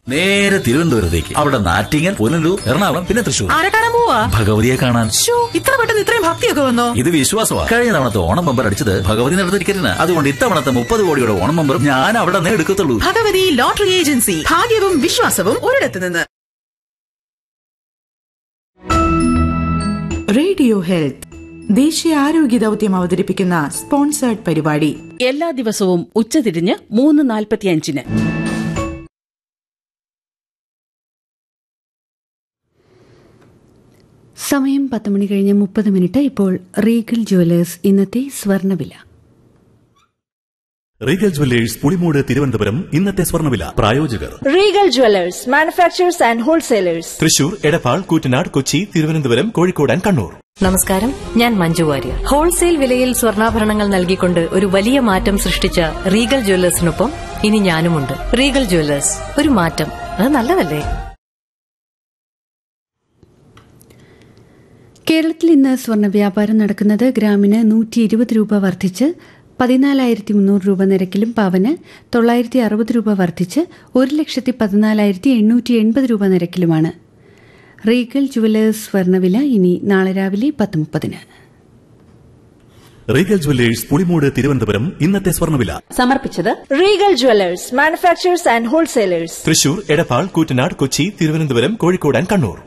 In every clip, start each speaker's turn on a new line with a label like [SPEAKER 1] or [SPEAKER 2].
[SPEAKER 1] നേരെ തിരുവനന്തപുരത്തേക്ക് അവിടെ നാറ്റിങ്ങൽ പുനലൂർ എറണാകുളം പിന്നെ തൃശൂർ
[SPEAKER 2] ആരെ കാണാൻ പോവാ
[SPEAKER 1] ഭഗവതിയെ കാണാൻ
[SPEAKER 2] ശ്ശോ, ഇത്ര പെട്ടെന്ന് ഇത്രയും ഭക്തിയൊക്കെ വന്നോ
[SPEAKER 1] ഇത് വിശ്വാസമാണ് കഴിഞ്ഞ തവണത്തെ ഓണം ബമ്പർ അടിച്ചത് ഭഗവതി നടന്ന ടിക്കറ്റിന് അതുകൊണ്ട് ഇത്തവണത്തെ മുപ്പത് കോടിയുടെ ഓണം ബമ്പറും ഞാൻ അവിടെ നിന്ന് എടുക്കത്തുള്ളൂ
[SPEAKER 2] ഭഗവതി ലോട്ടറി ഏജൻസി ഭാഗ്യവും വിശ്വാസവും ഒരിടത്ത് നിന്ന് റേഡിയോ ഹെൽത്ത് ദേശീയ ആരോഗ്യ ദൗത്യം അവതരിപ്പിക്കുന്ന സ്പോൺസേർഡ് പരിപാടി
[SPEAKER 3] എല്ലാ ദിവസവും ഉച്ചതിരിഞ്ഞ് മൂന്ന് നാൽപ്പത്തിയഞ്ചിന്
[SPEAKER 4] സമയം പത്ത് മണി കഴിഞ്ഞ് മുപ്പത് മിനിറ്റ് ഇപ്പോൾ റീഗൽ ജുവലേഴ്സ് ഇന്നത്തെ സ്വർണ്ണവില
[SPEAKER 5] റീഗൽ ജുവല്ലേഴ്സ് പുളിമൂട് തിരുവനന്തപുരം ഇന്നത്തെ സ്വർണ്ണവില പ്രായോജകർ
[SPEAKER 6] Regal jewellers manufacturers and wholesalers
[SPEAKER 5] Thrissur Edappal Koottanad Kochi Thiruvananthapuram Kozhikode and Kannur
[SPEAKER 7] നമസ്കാരം ഞാൻ മഞ്ജു വാര്യർ ഹോൾസെയിൽ വിലയിൽ സ്വർണ്ണാഭരണങ്ങൾ നൽകിക്കൊണ്ട് ഒരു വലിയ മാറ്റം സൃഷ്ടിച്ച റീഗൽ ജ്വല്ലേഴ്സിനൊപ്പം ഇനി ഞാനുമുണ്ട് റീഗൽ ജ്വല്ലേഴ്സ് ഒരു മാറ്റം അത് നല്ലതല്ലേ
[SPEAKER 4] കേരളത്തിൽ ഇന്ന് സ്വർണ്ണ വ്യാപാരം നടക്കുന്നത് ഗ്രാമിന് നൂറ്റി ഇരുപത് രൂപ വർദ്ധിച്ച് പതിനാലായിരത്തി മുന്നൂറ് രൂപ നിരക്കിലും പവന് തൊള്ളായിരത്തി അറുപത് രൂപ വർദ്ധിച്ച് ഒരു ലക്ഷത്തി പതിനാലായിരത്തി എണ്ണൂറ്റി എൺപത് രൂപ നിരക്കിലുമാണ് റീഗൽ ജുവലേഴ്സ് സ്വർണ്ണവില ഇനി നാളെ രാവിലെ പത്ത് മുപ്പതിന്
[SPEAKER 5] റീഗൽ ജുവല്ലേഴ്സ് പുളിമൂട് തിരുവനന്തപുരം ഇന്നത്തെ സ്വർണ്ണവില
[SPEAKER 7] സമർപ്പിച്ചത്
[SPEAKER 6] Regal jewellers manufacturers and wholesalers
[SPEAKER 5] Thrissur Edappal Koottanad Kochi Thiruvananthapuram Kozhikode and Kannur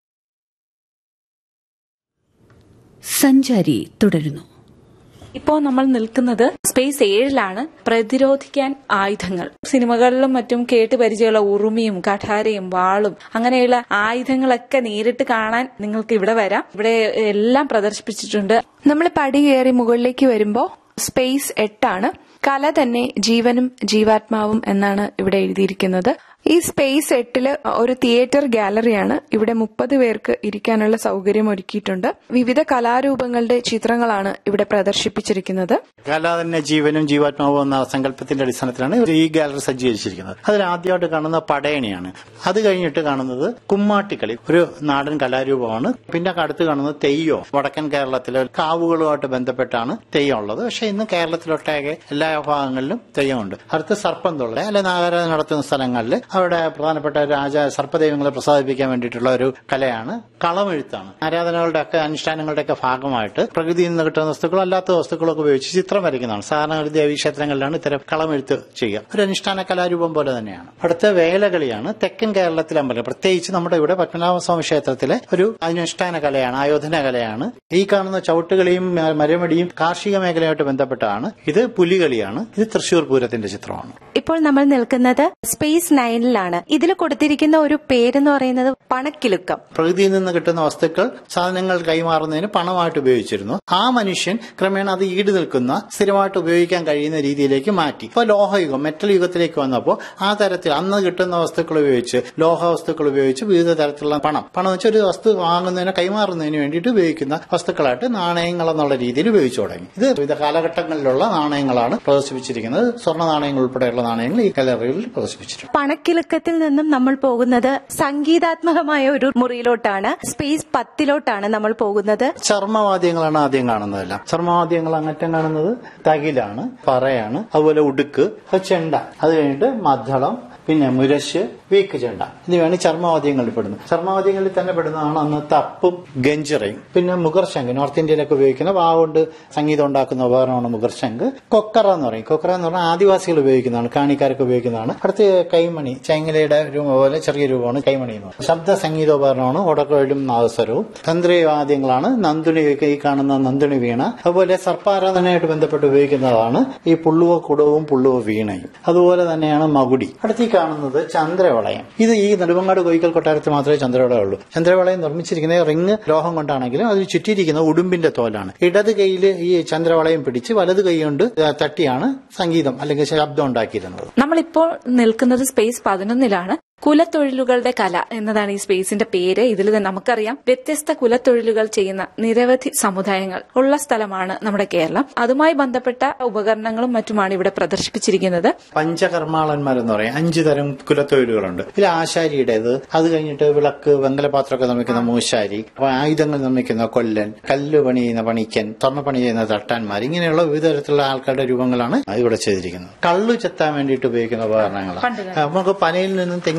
[SPEAKER 4] സഞ്ചാരി തുടരുന്നു
[SPEAKER 8] ഇപ്പോൾ നമ്മൾ നിൽക്കുന്നത് സ്പേസ് ഏഴിലാണ് പ്രതിരോധിക്കാൻ ആയുധങ്ങൾ സിനിമകളിലും മറ്റും കേട്ട് പരിചയമുള്ള ഉറുമിയും കഠാരയും വാളും അങ്ങനെയുള്ള ആയുധങ്ങളൊക്കെ നേരിട്ട് കാണാൻ നിങ്ങൾക്ക് ഇവിടെ വരാം ഇവിടെ എല്ലാം പ്രദർശിപ്പിച്ചിട്ടുണ്ട്
[SPEAKER 9] നമ്മൾ പടി കയറി മുകളിലേക്ക് വരുമ്പോൾ സ്പേസ് എട്ടാണ് കല തന്നെ ജീവനും ജീവാത്മാവും എന്നാണ് ഇവിടെ എഴുതിയിരിക്കുന്നത് ഈ സ്പേസ് എട്ടില് ഒരു തിയേറ്റർ ഗാലറിയാണ് ഇവിടെ മുപ്പത് പേർക്ക് ഇരിക്കാനുള്ള സൗകര്യം ഒരുക്കിയിട്ടുണ്ട് വിവിധ കലാരൂപങ്ങളുടെ ചിത്രങ്ങളാണ് ഇവിടെ പ്രദർശിപ്പിച്ചിരിക്കുന്നത്
[SPEAKER 10] കല തന്നെ ജീവനും ജീവാത്മാവും എന്ന സങ്കല്പത്തിന്റെ അടിസ്ഥാനത്തിലാണ് ഈ ഗാലറി സജ്ജീകരിച്ചിരിക്കുന്നത് അതിൽ ആദ്യമായിട്ട് കാണുന്ന പടയണിയാണ് അത് കഴിഞ്ഞിട്ട് കാണുന്നത് കുമ്മാട്ടിക്കളി ഒരു നാടൻ കലാരൂപമാണ് പിന്നെ അടുത്ത് കാണുന്നത് തെയ്യോ വടക്കൻ കേരളത്തിലെ കാവുകളുമായിട്ട് ബന്ധപ്പെട്ടാണ് തെയ്യം ഉള്ളത് പക്ഷെ ഇന്ന് കേരളത്തിലൊട്ടാകെ എല്ലാ ഭാഗങ്ങളിലും തെയ്യമുണ്ട് അടുത്ത് സർപ്പം തൊള്ള അല്ലെ നാഗരാജ നടത്തുന്ന സ്ഥലങ്ങളിൽ അവിടെ പ്രധാനപ്പെട്ട രാജ സർപ്പദൈവങ്ങളെ പ്രസാദിപ്പിക്കാൻ വേണ്ടിയിട്ടുള്ള ഒരു കലയാണ് കളമെഴുത്താണ് ആരാധനകളുടെ ഒക്കെ അനുഷ്ഠാനങ്ങളുടെ ഒക്കെ ഭാഗമായിട്ട് പ്രകൃതിയിൽ നിന്ന് കിട്ടുന്ന വസ്തുക്കളും അല്ലാത്ത വസ്തുക്കളൊക്കെ ഉപയോഗിച്ച് ചിത്രം വരയ്ക്കുന്നതാണ് സാധാരണ ഒരു ദേവീക്ഷേത്രങ്ങളിലാണ് ഇത്തരം കളമെഴുത്ത് ചെയ്യുക ഒരു അനുഷ്ഠാന കലാരൂപം പോലെ തന്നെയാണ് അടുത്ത വേലകളിയാണ് തെക്കൻ കേരളത്തിലെ അമ്പലം പ്രത്യേകിച്ച് നമ്മുടെ ഇവിടെ പത്മനാഭസ്വാമി ക്ഷേത്രത്തിലെ ഒരു അനുഷ്ഠാന കലയാണ് ആയോധന കലയാണ് ഈ കാണുന്ന ചവിട്ടുകളിയും മ- മരമടിയും കാർഷിക മേഖലയുമായിട്ട് ബന്ധപ്പെട്ടാണ് ഇത് പുലികളിയാണ് ഇത് തൃശൂർ പൂരത്തിന്റെ ചിത്രമാണ്
[SPEAKER 11] ഇപ്പോൾ നമ്മൾ നിൽക്കുന്നത് സ്പേസ് നയനിലാണ് ഇതിൽ കൊടുത്തിരിക്കുന്ന ഒരു പേരെന്ന് പറയുന്നത് പണക്കിലുക്കം
[SPEAKER 10] പ്രകൃതിയിൽ നിന്ന് കിട്ടുന്ന വസ്തുക്കൾ സാധനങ്ങൾ കൈമാറുന്നതിന് പണമായിട്ട് ഉപയോഗിച്ചിരുന്നു ആ മനുഷ്യൻ ക്രമേണ അത് ഈട് നിൽക്കുന്ന സ്ഥിരമായിട്ട് ഉപയോഗിക്കാൻ കഴിയുന്ന രീതിയിലേക്ക് മാറ്റി ഇപ്പൊ ലോഹയുഗം മെറ്റൽ യുഗത്തിലേക്ക് വന്നപ്പോൾ ആ തരത്തിൽ അന്ന് കിട്ടുന്ന വസ്തുക്കൾ ഉപയോഗിച്ച് ലോഹ വസ്തുക്കൾ ഉപയോഗിച്ച് വിവിധ തരത്തിലുള്ള പണം പണം വെച്ച് ഒരു വസ്തു വാങ്ങുന്നതിന് കൈമാറുന്നതിന് വേണ്ടിയിട്ട് ഉപയോഗിക്കുന്ന വസ്തുക്കളായിട്ട് നാണയങ്ങൾ എന്നുള്ള രീതിയിൽ ഉപയോഗിച്ചു തുടങ്ങി ഇത് വിവിധ കാലഘട്ടങ്ങളിലുള്ള നാണയങ്ങളാണ് പ്രദർശിപ്പിച്ചിരിക്കുന്നത് സ്വർണ്ണ നാണയങ്ങൾ ഉൾപ്പെടെയുള്ള നാണയങ്ങൾ ഈ ഗാലറിയിൽ പ്രദർശിപ്പിച്ചിട്ടുണ്ട്
[SPEAKER 11] പണക്കിലുക്കത്തിൽ നിന്നും നമ്മൾ പോകുന്നത് സംഗീതാത്മകമായ ഒരു മുറിയിലോട്ടാണ് സ്പേസ് പത്തിലോട്ടാണ് നമ്മൾ പോകുന്നത്
[SPEAKER 10] ചർമ്മവാദ്യങ്ങളാണ് ആദ്യം കാണുന്നതെല്ലാം ചർമ്മവാദ്യങ്ങൾ അങ്ങറ്റം കാണുന്നത് തകിലാണ് പറയാണ് അതുപോലെ ഉടുക്ക് അത് ചെണ്ട അത് കഴിഞ്ഞിട്ട് മദ്ദളം പിന്നെ മുരശ് വീക്ക് ചെണ്ട ഇവയാണ് ചർമ്മവാദ്യങ്ങളിൽ പെടുന്നത് ചർമ്മവാദ്യങ്ങളിൽ തന്നെ പെടുന്നതാണ് അന്ന് തപ്പും ഗഞ്ചിറയും പിന്നെ മുഗർശംഖ് നോർത്ത് ഇന്ത്യയിലൊക്കെ ഉപയോഗിക്കുന്ന വാവുകൊണ്ട് സംഗീതം ഉണ്ടാക്കുന്ന ഉപകരണമാണ് മുഗർശംഖ് കൊക്കറ എന്ന് പറയും കൊക്കറ എന്ന് പറഞ്ഞാൽ ആദിവാസികൾ ഉപയോഗിക്കുന്നതാണ് കാണിക്കാരൊക്കെ ഉപയോഗിക്കുന്നതാണ് അടുത്ത് കൈമണി ചൈങ്ങലയുടെ രൂപം പോലെ ചെറിയ രൂപമാണ് കൈമണി എന്ന് പറയുന്നത് ശബ്ദ സംഗീതോപകരണമാണ് ഓടക്കോയിലും നാദസ്വരവും തന്ത്രിവാദ്യങ്ങളാണ് നന്ദുണി ഈ കാണുന്ന നന്ദുണി വീണ അതുപോലെ സർപ്പാരാധനയായിട്ട് ബന്ധപ്പെട്ട് ഉപയോഗിക്കുന്നതാണ് ഈ പുള്ളുവ കുടവും പുള്ളുവ വീണയും അതുപോലെ തന്നെയാണ് മകുടി അടുത്ത് ഈ കാണുന്നത് ചന്ദ്രവളയം ഇത് ഈ നെടുമങ്ങാട് കോയിക്കൽ കൊട്ടാരത്തിൽ മാത്രമേ ചന്ദ്രവളയം ഉള്ളൂ ചന്ദ്രവളയം നിർമ്മിച്ചിരിക്കുന്ന റിങ് ലോഹം കൊണ്ടാണെങ്കിലും അതിൽ ചുറ്റിയിരിക്കുന്ന ഉടുമ്പിന്റെ തോലാണ് ഇടത് കൈയിൽ ഈ ചന്ദ്രവളയം പിടിച്ച് വലത് കൈ കൊണ്ട് തട്ടിയാണ് സംഗീതം അല്ലെങ്കിൽ ശബ്ദം ഉണ്ടാക്കിയിരുന്നത്
[SPEAKER 8] നമ്മളിപ്പോൾ നിൽക്കുന്നത് സ്പേസ് പതിനൊന്നിലാണ് കുലത്തൊഴിലുകളുടെ കല എന്നതാണ് ഈ സ്പേസിന്റെ പേര് ഇതിൽ തന്നെ നമുക്കറിയാം വ്യത്യസ്ത കുലത്തൊഴിലുകൾ ചെയ്യുന്ന നിരവധി സമുദായങ്ങൾ ഉള്ള സ്ഥലമാണ് നമ്മുടെ കേരളം അതുമായി ബന്ധപ്പെട്ട ഉപകരണങ്ങളും മറ്റുമാണ് ഇവിടെ പ്രദർശിപ്പിച്ചിരിക്കുന്നത്
[SPEAKER 10] പഞ്ചകർമാളന്മാരെന്ന് പറയും അഞ്ചു തരം കുലത്തൊഴിലുകളുണ്ട് ഇതിൽ ആശാരിയുടേത് അത് കഴിഞ്ഞിട്ട് വിളക്ക് വെങ്കലപാത്രമൊക്കെ നിർമ്മിക്കുന്ന മൂശാരി അപ്പൊ ആയുധങ്ങൾ നിർമ്മിക്കുന്ന കൊല്ലൻ കല്ല് പണി ചെയ്യുന്ന പണിക്കൻ സ്വർണ്ണപ്പണി ചെയ്യുന്ന തട്ടാന്മാർ ഇങ്ങനെയുള്ള വിവിധ തരത്തിലുള്ള ആൾക്കാരുടെ രൂപങ്ങളാണ് ഇവിടെ ചെയ്തിരിക്കുന്നത് കള്ളു ചെത്താൻ വേണ്ടിയിട്ട് ഉപയോഗിക്കുന്ന ഉപകരണങ്ങളാണ് നമുക്ക് പനയിൽ നിന്നും തെങ്ങിൽ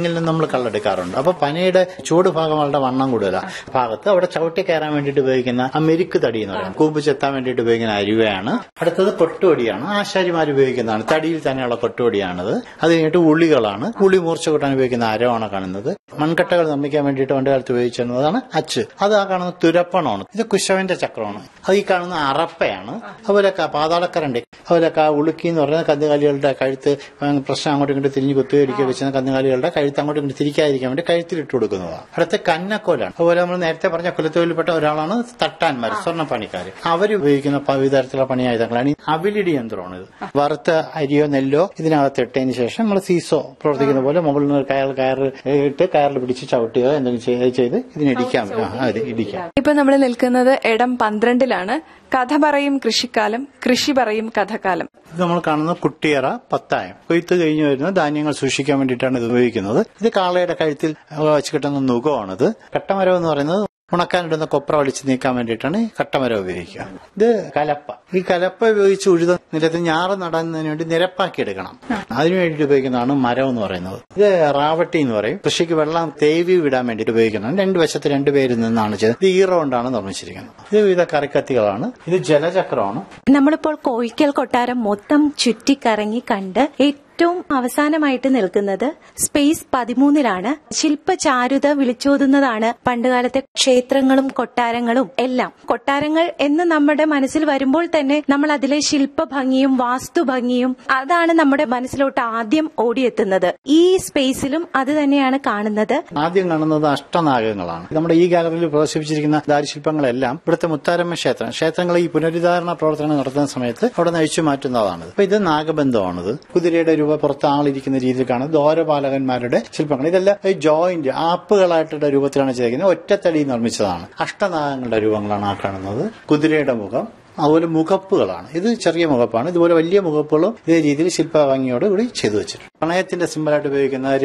[SPEAKER 10] തെങ്ങിൽ നിന്ന് നമ്മൾ കള്ളെടുക്കാറുണ്ട് അപ്പൊ പനയുടെ ചൂട് ഭാഗം വളരെ വണ്ണം കൂടുതലാണ് ഭാഗത്ത് അവിടെ ചവിട്ടി കയറാൻ വേണ്ടിയിട്ട് ഉപയോഗിക്കുന്ന ആ മെരുക്ക് തടി എന്ന് പറയുന്നത് കൂമ്പ് ചെത്താൻ വേണ്ടിയിട്ട് ഉപയോഗിക്കുന്ന അരുവയാണ് അടുത്തത് കൊട്ടുവടിയാണ് ആശാരിമാർ ഉപയോഗിക്കുന്നതാണ് തടിയിൽ തന്നെയുള്ള കൊട്ടുവടിയാണത് അത് കഴിഞ്ഞിട്ട് ഉള്ളികളാണ് ഉള്ളി മൂർച്ച കൂട്ടാൻ ഉപയോഗിക്കുന്ന അരവാണ് കാണുന്നത് മൺകട്ടകൾ നിർമ്മിക്കാൻ വേണ്ടിയിട്ട് പണ്ട് കാലത്ത് ഉപയോഗിച്ചിരുന്നതാണ് അച്ച് അത് ആ കാണുന്ന തുരപ്പണമാണ് ഇത് കുശവന്റെ ചക്രമാണ് അത് ഈ കാണുന്ന അറപ്പയാണ് അതുപോലെ ക- പാതാളക്കരണ്ടി അതുപോലെ ക- ഉളുക്കി എന്ന് പറയുന്ന കന്നുകാലികളുടെ കഴുത്ത് ഏഹ് പ്രശ്നം അങ്ങോട്ടും ഇങ്ങോട്ട് തിരിഞ്ഞ് കുത്തുകയടിക്കുകയൊക്കെ ചെയ്യുന്ന കന്നുകാലികളുടെ കഴുത്ത് അങ്ങോട്ടും ഇങ്ങോട്ട് തിരിക്കാതിരിക്കാൻ വേണ്ടി കഴുത്തിലിട്ട് കൊടുക്കുന്നതാണ് അടുത്ത കന്നക്കോലാണ് അതുപോലെ നമ്മൾ നേരത്തെ പറഞ്ഞ കുലത്തൊഴിൽപ്പെട്ട ഒരാളാണ് തട്ടാന്മാർ സ്വർണ്ണപ്പണിക്കാർ അവർ ഉപയോഗിക്കുന്ന പ- വിവിധ തരത്തിലുള്ള പണിയായുധങ്ങളാണ് ഈ അവിലിടി യന്ത്രമാണ് ഇത് വറുത്ത അരിയോ നെല്ലോ ഇതിനകത്ത് ഇട്ടതിന് ശേഷം നമ്മൾ സീസോ പ്രവർത്തിക്കുന്ന പോലെ മുകളിൽ നിന്ന് കയർ കയർ ഇട്ട് കയറിൽ പിടിച്ച് ചവിട്ടുകയോ എന്തെങ്കിലും ചെയ്ത് ചെയ്ത് ഇതിനിടിക്കാം ആ, അതെ ഇടിക്കാം
[SPEAKER 9] ഇപ്പൊ നമ്മൾ നിൽക്കുന്നത് ഇടം പന്ത്രണ്ടിലാണ് കഥ പറയും കൃഷിക്കാലം കൃഷി പറയും കഥകാലം
[SPEAKER 10] ഇത് നമ്മൾ കാണുന്ന കുട്ടിയറ പത്തായം കൊയ്ത്ത് കഴിഞ്ഞ് വരുന്ന ധാന്യങ്ങൾ സൂക്ഷിക്കാൻ വേണ്ടിയിട്ടാണ് ഇത് ഉപയോഗിക്കുന്നത് ഇത് കാളയുടെ കഴുത്തിൽ വെച്ച് കിട്ടുന്ന നുഖമാണിത് കട്ടമരം എന്ന് പറയുന്നത് ഉണക്കാനിടുന്ന കൊപ്ര വലിച്ചു നീക്കാൻ വേണ്ടിയിട്ടാണ് ഈ കട്ടമരം ഉപയോഗിക്കുക ഇത് കലപ്പ ഈ കലപ്പ ഉപയോഗിച്ച് ഉഴുത നിലത്ത് ഞാറ് നടുന്നതിന് വേണ്ടി നിരപ്പാക്കി എടുക്കണം അതിനു വേണ്ടിയിട്ട് ഉപയോഗിക്കുന്നതാണ് മരം എന്ന് പറയുന്നത് ഇത് റാവട്ടി എന്ന് പറയും കൃഷിക്ക് വെള്ളം തേവി വിടാൻ വേണ്ടിയിട്ട് ഉപയോഗിക്കുന്നതാണ് രണ്ട് വശത്ത് രണ്ട് പേരിൽ നിന്നാണ് ചെയ്തത് ഇത് ഈറ കൊണ്ടാണ് നിർമ്മിച്ചിരിക്കുന്നത് ഇത് വിവിധ കറിക്കത്തികളാണ് ഇത് ജലചക്രമാണ്
[SPEAKER 11] നമ്മളിപ്പോൾ കോഴിക്കൽ കൊട്ടാരം മൊത്തം ചുറ്റിക്കറങ്ങി കണ്ട് ഏറ്റവും അവസാനമായിട്ട് നിൽക്കുന്നത് സ്പേസ് പതിമൂന്നിലാണ് ശില്പചാരുത വിളിച്ചോതുന്നതാണ് പണ്ടുകാലത്തെ ക്ഷേത്രങ്ങളും കൊട്ടാരങ്ങളും എല്ലാം കൊട്ടാരങ്ങൾ എന്ന് നമ്മുടെ മനസ്സിൽ വരുമ്പോൾ തന്നെ നമ്മൾ അതിലെ ശില്പഭംഗിയും വാസ്തുഭംഗിയും അതാണ് നമ്മുടെ മനസ്സിലോട്ട് ആദ്യം ഓടിയെത്തുന്നത് ഈ സ്പേസിലും അത് തന്നെയാണ് കാണുന്നത്
[SPEAKER 10] ആദ്യം കാണുന്നത് അഷ്ടനാഗങ്ങളാണ് നമ്മുടെ ഈ ഗാലറിയിൽ പ്രദർശിപ്പിച്ചിരിക്കുന്ന ദാരുശില്പങ്ങളെല്ലാം ഇവിടുത്തെ മുത്താരമ്മ ക്ഷേത്രം ക്ഷേത്രങ്ങൾ ഈ പുനരുദ്ധാരണ പ്രവർത്തനം നടത്തുന്ന സമയത്ത് അവിടെ നയിച്ചു മാറ്റുന്നതാണ് അപ്പൊ ഇത് നാഗബന്ധമാണിത് കുതിരയുടെ രൂപ പുറത്ത് ആളിരിക്കുന്ന രീതിയിൽ കാണുന്നത് ദ്വാരപാലകന്മാരുടെ ശില്പങ്ങൾ ഇതെല്ലാം ഈ ജോയിന്റ് ആപ്പുകളായിട്ടുള്ള രൂപത്തിലാണ് ചെയ്തിരിക്കുന്നത് ഒറ്റത്തടി നിർമ്മിച്ചതാണ് അഷ്ടനാഗങ്ങളുടെ രൂപങ്ങളാണ് ആ കാണുന്നത് കുതിരയുടെ മുഖം അതുപോലെ മുഖപ്പുകളാണ് ഇത് ചെറിയ മുഖപ്പാണ് ഇതുപോലെ വലിയ മുഖപ്പുകളും ഇതേ രീതിയിൽ ശില്പഭംഗിയോട് കൂടി ചെയ്തു വെച്ചിട്ടുണ്ട് പ്രണയത്തിന്റെ സിമ്പലായിട്ട് ഉപയോഗിക്കുന്ന